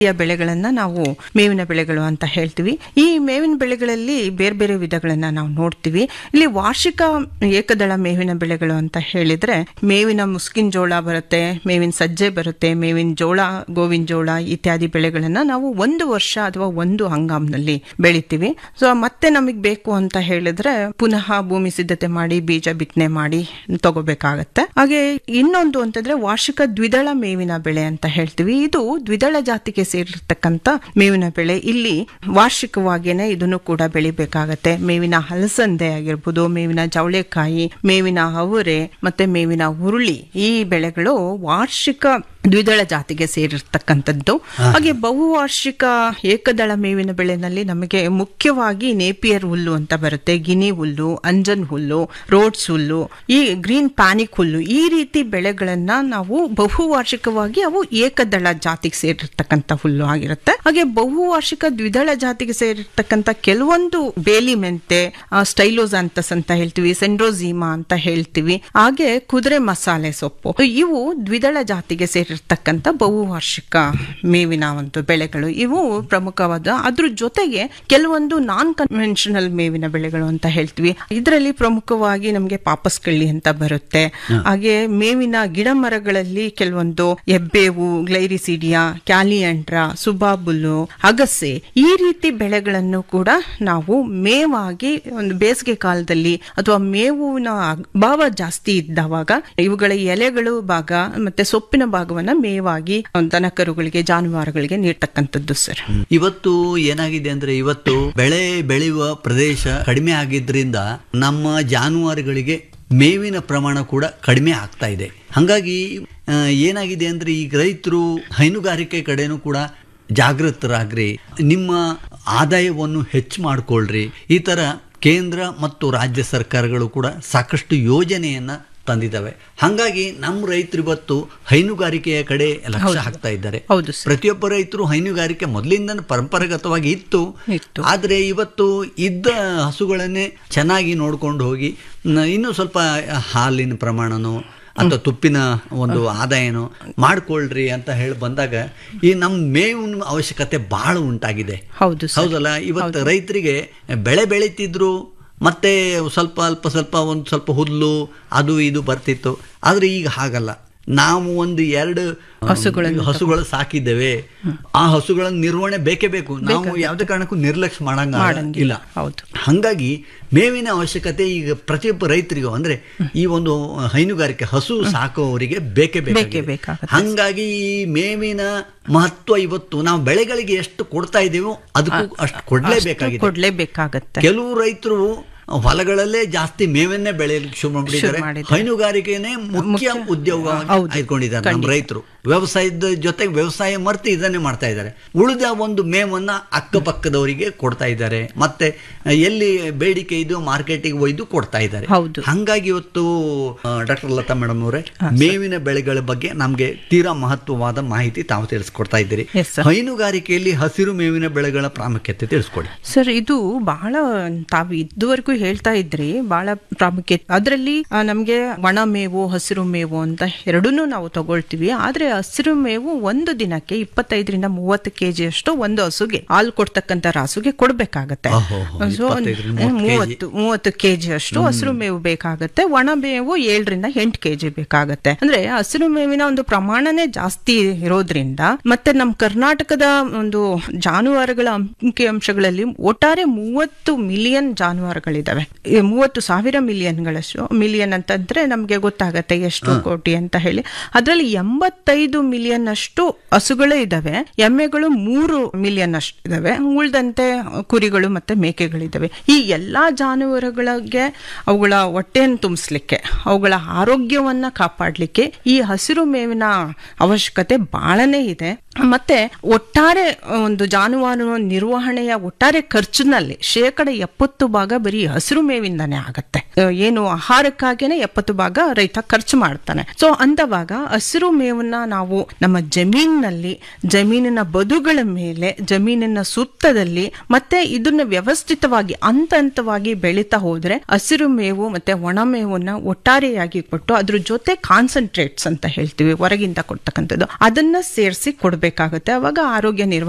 ಬೆಳೆಗಳನ್ನ ನಾವು ಮೇವಿನ ಬೆಳೆಗಳು ಅಂತ ಹೇಳ್ತೀವಿ ಈ ಮೇವಿನ ಬೆಳೆಗಳಲ್ಲಿ ಬೇರೆ ಬೇರೆ ವಿಧಗಳನ್ನ ನಾವು ನೋಡ್ತೀವಿ ಇಲ್ಲಿ ವಾರ್ಷಿಕ ಏಕದಳ ಮೇವಿನ ಬೆಳೆಗಳು ಅಂತ ಹೇಳಿದ್ರೆ ಮೇವಿನ ಮುಸ್ಕಿನ ಜೋಳ ಬರುತ್ತೆ ಮೇವಿನ ಸಜ್ಜೆ ಬರುತ್ತೆ ಮೇವಿನ ಜೋಳ ಗೋವಿನ ಜೋಳ ಇತ್ಯಾದಿ ಬೆಳೆಗಳನ್ನ ನಾವು ಒಂದು ವರ್ಷ ಅಥವಾ ಒಂದು ಹಂಗಾಮ್ನಲ್ಲಿ ಬೆಳಿತೀವಿ ಸೊ ಮತ್ತೆ ನಮಗೆ ಬೇಕು ಅಂತ ಹೇಳಿದ್ರೆ ಪುನಃ ಭೂಮಿ ಸಿದ್ಧತೆ ಮಾಡಿ ಬೀಜ ಬಿತ್ತನೆ ಮಾಡಿ ತಗೋಬೇಕಾಗತ್ತೆ ಹಾಗೆ ಇನ್ನೊಂದು ಅಂತಂದ್ರೆ ವಾರ್ಷಿಕ ದ್ವಿದಳ ಮೇವಿನ ಬೆಳೆ ಅಂತ ಹೇಳ್ತೀವಿ ಇದು ದ್ವಿದಳ ಜಾತಿಗೆ ಸೇರಿರ್ತಕ್ಕಂಥ ಮೇವಿನ ಬೆಳೆ ಇಲ್ಲಿ ವಾರ್ಷಿಕವಾಗಿಯೇ ಇದನ್ನು ಕೂಡ ಬೆಳಿಬೇಕಾಗತ್ತೆ ಮೇವಿನ ಹಲಸಂದೆ ಆಗಿರ್ಬೋದು ಮೇವಿನ ಜವಳೆಕಾಯಿ ಮೇವಿನ ಅವರೆ ಮತ್ತೆ ಮೇವಿನ ಹುರುಳಿ ಈ ಬೆಳೆಗಳು ವಾರ್ಷಿಕ ದ್ವಿದಳ ಜಾತಿಗೆ ಸೇರಿರ್ತಕ್ಕಂಥದ್ದು ಹಾಗೆ ಬಹುವಾರ್ಷಿಕ ಏಕದಳ ಮೇವಿನ ಬೆಳೆನಲ್ಲಿ ನಮಗೆ ಮುಖ್ಯವಾಗಿ ನೇಪಿಯರ್ ಹುಲ್ಲು ಅಂತ ಬರುತ್ತೆ ಗಿನಿ ಹುಲ್ಲು ಅಂಜನ್ ಹುಲ್ಲು ರೋಡ್ಸ್ ಹುಲ್ಲು ಈ ಗ್ರೀನ್ ಪ್ಯಾನಿಕ್ ಹುಲ್ಲು ಈ ರೀತಿ ಬೆಳೆಗಳನ್ನ ನಾವು ಬಹುವಾರ್ಷಿಕವಾಗಿ ಅವು ಏಕದಳ ಜಾತಿಗೆ ಸೇರಿರ್ತಕ್ಕಂಥ ಹುಲ್ಲು ಆಗಿರುತ್ತೆ ಹಾಗೆ ಬಹುವಾರ್ಷಿಕ ದ್ವಿದಳ ಜಾತಿಗೆ ಸೇರಿರ್ತಕ್ಕಂಥ ಕೆಲವೊಂದು ಬೇಲಿ ಮೆಂತೆ ಸ್ಟೈಲೋಸಾಂತಸ್ ಅಂತ ಹೇಳ್ತೀವಿ ಸೆಂಡ್ರೋಝೀಮಾ ಅಂತ ಹೇಳ್ತೀವಿ ಹಾಗೆ ಕುದುರೆ ಮಸಾಲೆ ಸೊಪ್ಪು ಇವು ದ್ವಿದಳ ಜಾತಿಗೆ ಸೇರಿರ್ತಕ್ಕಂಥ ಬಹುವಾರ್ಷಿಕ ಮೇವಿನ ಒಂದು ಬೆಳೆಗಳು ಇವು ಪ್ರಮುಖವಾದ ಅದ್ರ ಜೊತೆಗೆ ಕೆಲವೊಂದು ನಾನ್ ಕನ್ವೆನ್ಷನಲ್ ಮೇವಿನ ಬೆಳೆಗಳು ಅಂತ ಹೇಳ್ತೀವಿ ಇದರಲ್ಲಿ ಪ್ರಮುಖವಾಗಿ ನಮಗೆ ಪಾಪಸ್ಕಳ್ಳಿ ಅಂತ ಬರುತ್ತೆ ಹಾಗೆ ಮೇವಿನ ಗಿಡ ಮರಗಳಲ್ಲಿ ಕೆಲವೊಂದು ಎಬ್ಬೇವು ಗ್ಲೈರಿಸಿಡಿಯಾ ಕ್ಯಾಲಿಯಂಡ್ರ ಸುಬಾಬುಲ್ಲು ಅಗಸೆ ಈ ರೀತಿ ಬೆಳೆಗಳನ್ನು ಕೂಡ ನಾವು ಮೇವಾಗಿ ಒಂದು ಬೇಸಿಗೆ ಕಾಲದಲ್ಲಿ ಅಥವಾ ಮೇವಿನ ಅಭಾವ ಜಾಸ್ತಿ ಇದ್ದವಾಗ ಇವುಗಳ ಎಲೆಗಳು ಭಾಗ ಮತ್ತೆ ಸೊಪ್ಪಿನ ಭಾಗವನ್ನ ಮೇವಾಗಿ ದನಕರುಗಳಿಗೆ ಜಾನುವಾರುಗಳಿಗೆ ನೀಡ್ತಕ್ಕಂಥದ್ದು ಸರ್ ಇವತ್ತು ಏನಾಗಿದೆ ಅಂದ್ರೆ ಇವತ್ತು ಬೆಳೆ ಬೆಳೆಯುವ ಪ್ರದೇಶ ಕಡಿಮೆ ಆಗಿದ್ರಿಂದ ನಮ್ಮ ಜಾನುವಾರುಗಳಿಗೆ ಮೇವಿನ ಪ್ರಮಾಣ ಕೂಡ ಕಡಿಮೆ ಆಗ್ತಾ ಇದೆ ಹಾಗಾಗಿ ಆ, ಏನಾಗಿದೆ ಅಂದ್ರೆ ಈಗ ರೈತರು ಹೈನುಗಾರಿಕೆ ಕಡೆನೂ ಕೂಡ ಜಾಗೃತರಾಗ್ರಿ ನಿಮ್ಮ ಆದಾಯವನ್ನು ಹೆಚ್ಚು ಮಾಡ್ಕೊಳ್ರಿ ಈ ತರ ಕೇಂದ್ರ ಮತ್ತು ರಾಜ್ಯ ಸರ್ಕಾರಗಳು ಕೂಡ ಸಾಕಷ್ಟು ಯೋಜನೆಯನ್ನ ತಂದಿದ್ದಾವೆ ಹಾಗಾಗಿ ನಮ್ಮ ರೈತರು ಇವತ್ತು ಹೈನುಗಾರಿಕೆಯ ಕಡೆ ಲಕ್ಷ್ಯ ಹಾಕ್ತಾ ಇದ್ದಾರೆ ಹೌದು ಸರ್ ಪ್ರತಿಯೊಬ್ಬ ರೈತರು ಹೈನುಗಾರಿಕೆ ಮೊದಲಿಂದ ಪರಂಪರಾಗತವಾಗಿ ಇತ್ತು ಇತ್ತು. ಆದರೆ ಇವತ್ತು ಇದ್ದ ಹಸುಗಳನ್ನೇ ಚೆನ್ನಾಗಿ ನೋಡ್ಕೊಂಡು ಹೋಗಿ ನ- ಇನ್ನೂ ಸ್ವಲ್ಪ ಹಾಲಿನ ಪ್ರಮಾಣನೋ ಅಥವಾ ತುಪ್ಪಿನ ಒಂದು ಆದಾಯನೋ ಮಾಡ್ಕೊಳ್ರಿ ಅಂತ ಹೇಳಿ ಬಂದಾಗ ಈ ನಮ್ಮ ಮೇವಿನ ಅವಶ್ಯಕತೆ ಬಹಳ ಉಂಟಾಗಿದೆ ಹೌದು ಸರ್ ಹೌದಲ್ಲ ಇವತ್ತು ರೈತರಿಗೆ ಬೆಳೆ ಬೆಳೀತಿದ್ರು ಮತ್ತೆ ಸ್ವಲ್ಪ ಅಲ್ಪ ಸ್ವಲ್ಪ ಒಂದು ಸ್ವಲ್ಪ ಹುಲ್ಲು ಅದು ಇದು ಬರ್ತಿತ್ತು ಆದ್ರೆ ಈಗ ಹಾಗಲ್ಲ ನಾವು ಒಂದು ಎರಡು ಹಸುಗಳನ್ನು ಹಸುಗಳು ಸಾಕಿದ್ದೇವೆ ಆ ಹಸುಗಳನ್ನ ನಿರ್ವಹಣೆ ಬೇಕೇ ಬೇಕು ನಾವು ಯಾವುದೇ ಕಾರಣಕ್ಕೂ ನಿರ್ಲಕ್ಷ್ಯ ಮಾಡಂಗ ಇಲ್ಲ ಹೌದು ಹಂಗಾಗಿ ಮೇವಿನ ಅವಶ್ಯಕತೆ ಈಗ ಪ್ರತಿಯೊಬ್ಬ ರೈತರಿಗೂ ಅಂದ್ರೆ ಈ ಒಂದು ಹೈನುಗಾರಿಕೆ ಹಸು ಸಾಕುವವರಿಗೆ ಬೇಕೇ ಬೇಕೇ ಬೇಕು ಬೇಕಾಗುತ್ತೆ ಹಂಗಾಗಿ ಈ ಮೇವಿನ ಮಹತ್ವ ಇವತ್ತು ನಾವು ಬೆಳೆಗಳಿಗೆ ಎಷ್ಟು ಕೊಡ್ತಾ ಇದ್ದೀವೋ ಅದಕ್ಕೂ ಅಷ್ಟು ಕೊಡ್ಲೇಬೇಕಾಗಿದೆ ಕೊಡ್ಲೇಬೇಕಾಗತ್ತೆ ಕೆಲವು ರೈತರು ಹೊಲಗಳಲ್ಲೇ ಜಾಸ್ತಿ ಮೇವನ್ನೇ ಬೆಳೆಯಲಿಕ್ಕೆ ಶುರು ಮಾಡಿದ್ದಾರೆ ಶುರು ಮಾಡಿದ್ದಾರೆ. ಹೈನುಗಾರಿಕೆನೇ ಮುಖ್ಯ ಉದ್ಯೋಗ ಹೌದು. ಆಯ್ಕೊಂಡಿದ್ದಾರೆ ನಮ್ಮ ರೈತರು ವ್ಯವಸಾಯದ ಜೊತೆಗೆ ವ್ಯವಸಾಯ ಮರ್ತು ಇದನ್ನೇ ಮಾಡ್ತಾ ಇದ್ದಾರೆ ಉಳಿದ ಒಂದು ಮೇವನ್ನ ಅಕ್ಕಪಕ್ಕದವರಿಗೆ ಕೊಡ್ತಾ ಇದ್ದಾರೆ ಮತ್ತೆ ಎಲ್ಲಿ ಬೇಡಿಕೆ ಇದು ಮಾರ್ಕೆಟಿಗೆ ಒಯ್ದು ಕೊಡ್ತಾ ಇದ್ದಾರೆ ಹೌದು. ಹಂಗಾಗಿ ಇವತ್ತು ಡಾಕ್ಟರ್ ಲತಾ ಮೇಡಮ್ ಅವರೇ ಮೇವಿನ ಬೆಳೆಗಳ ಬಗ್ಗೆ ನಮಗೆ ತೀರಾ ಮಹತ್ವವಾದ ಮಾಹಿತಿ ತಾವು ತಿಳಿಸ್ಕೊಡ್ತಾ ಇದ್ದೀರಿ Yes, sir. ಹೈನುಗಾರಿಕೆಯಲ್ಲಿ ಹಸಿರು ಮೇವಿನ ಬೆಳೆಗಳ ಪ್ರಾಮುಖ್ಯತೆ ತಿಳಿಸ್ಕೊಡಿ ಸರ್ ಇದು ಬಹಳ ತಾವು ಇದುವರೆಗೂ ಹೇಳ್ತಾ ಇದ್ರಿ ಬಹಳ ಪ್ರಾಮುಖ್ಯತೆ ಅದರಲ್ಲಿ ನಮಗೆ ಒಣ ಮೇವು ಹಸಿರು ಮೇವು ಅಂತ ಎರಡನ್ನೂ ನಾವು ತಗೊಳ್ತೀವಿ ಆದ್ರೆ ಹಸಿರು ಮೇವು ಒಂದು ದಿನಕ್ಕೆ ಇಪ್ಪತ್ತೈದರಿಂದ ಮೂವತ್ತು ಕೆಜಿ ಅಷ್ಟು ಒಂದು ಹಸುಗೆ ಹಾಲು ಕೊಡ್ತಕ್ಕಂತ ರಾಸುಗೆ ಕೊಡ್ಬೇಕಾಗತ್ತೆ ಓಹೋ, ಸೊ, 25 ರಿಂದ 30 ಮೂವತ್ತು ಮೂವತ್ತು ಕೆಜಿ ಅಷ್ಟು ಹಸಿರು ಮೇವು ಬೇಕಾಗತ್ತೆ ಒಣ ಮೇವು ಏಳರಿಂದ ಎಂಟು ಕೆಜಿ ಬೇಕಾಗತ್ತೆ ಅಂದ್ರೆ ಹಸಿರು ಮೇವಿನ ಒಂದು ಪ್ರಮಾಣನೇ ಜಾಸ್ತಿ ಇರೋದ್ರಿಂದ ಮತ್ತೆ ನಮ್ಮ ಕರ್ನಾಟಕದ ಒಂದು ಜಾನುವಾರುಗಳ ಅಂಕಿ ಅಂಶಗಳಲ್ಲಿ ಒಟ್ಟಾರೆ ಮೂವತ್ತು ಮಿಲಿಯನ್ ಜಾನುವಾರುಗಳಿದಾವೆ ಈ ಮೂವತ್ತು ಸಾವಿರ ಮಿಲಿಯನ್ಗಳಷ್ಟು ಮಿಲಿಯನ್ ಅಂತಂದ್ರೆ ನಮ್ಗೆ ಗೊತ್ತಾಗತ್ತೆ ಎಷ್ಟು ಕೋಟಿ ಅಂತ ಹೇಳಿ ಅದರಲ್ಲಿ ಎಂಬತ್ತೈದು ಮಿಲಿಯನ್ ಅಷ್ಟು ಹಸುಗಳೇ ಇದಾವೆ ಎಮ್ಮೆಗಳು ಮೂರು ಮಿಲಿಯನ್ ಅಷ್ಟು ಇದಾವೆ ಉಳಿದಂತೆ ಕುರಿಗಳು ಮತ್ತೆ ಮೇಕೆಗಳಿದಾವೆ ಈ ಎಲ್ಲಾ ಜಾನುವಾರುಗಳಿಗೆ ಅವುಗಳ ಹೊಟ್ಟೆಯನ್ನು ತುಂಬಿಸ್ಲಿಕ್ಕೆ ಅವುಗಳ ಆರೋಗ್ಯವನ್ನ ಕಾಪಾಡ್ಲಿಕ್ಕೆ ಈ ಹಸಿರು ಮೇವಿನ ಅವಶ್ಯಕತೆ ಬಹಳನೇ ಇದೆ ಮತ್ತೆ ಒಟ್ಟಾರೆ ಒಂದು ಜಾನುವಾರು ನಿರ್ವಹಣೆಯ ಒಟ್ಟಾರೆ ಖರ್ಚಿನಲ್ಲಿ ಶೇಕಡ ಎಪ್ಪತ್ತು ಭಾಗ ಬರೀ ಹಸಿರು ಮೇವಿಂದಾನೇ ಆಗತ್ತೆ ಅಹ್, ಏನು ಆಹಾರಕ್ಕಾಗೇನೆ ಎಪ್ಪತ್ತು ಭಾಗ ರೈತ ಖರ್ಚು ಮಾಡ್ತಾನೆ ಸೊ ಅಂದವಾಗ ಹಸಿರು ಮೇವನ್ನ ನಾವು ನಮ್ಮ ಜಮೀನಿನಲ್ಲಿ ಜಮೀನಿನ ಬದುಗಳ ಮೇಲೆ ಜಮೀನಿನ ಸುತ್ತದಲ್ಲಿ ಮತ್ತೆ ಇದನ್ನ ವ್ಯವಸ್ಥಿತವಾಗಿ ಹಂತ ಹಂತವಾಗಿ ಬೆಳೀತಾ ಹೋದ್ರೆ ಹಸಿರು ಮೇವು ಮತ್ತೆ ಒಣ ಮೇವನ್ನ ಒಟ್ಟಾರೆಯಾಗಿ ಕೊಟ್ಟು ಅದ್ರ ಜೊತೆ ಕಾನ್ಸಂಟ್ರೇಟ್ಸ್ ಅಂತ ಹೇಳ್ತೀವಿ ಹೊರಗಿಂದ ಕೊಡ್ತಕ್ಕಂಥದ್ದು ಅದನ್ನ ಸೇರಿಸಿ ಕೊಡ್ಬೇಕು ಬೇಕಾಗುತ್ತೆ ಅವಾಗ ಆರೋಗ್ಯ ನಿರ್ವಹಣೆ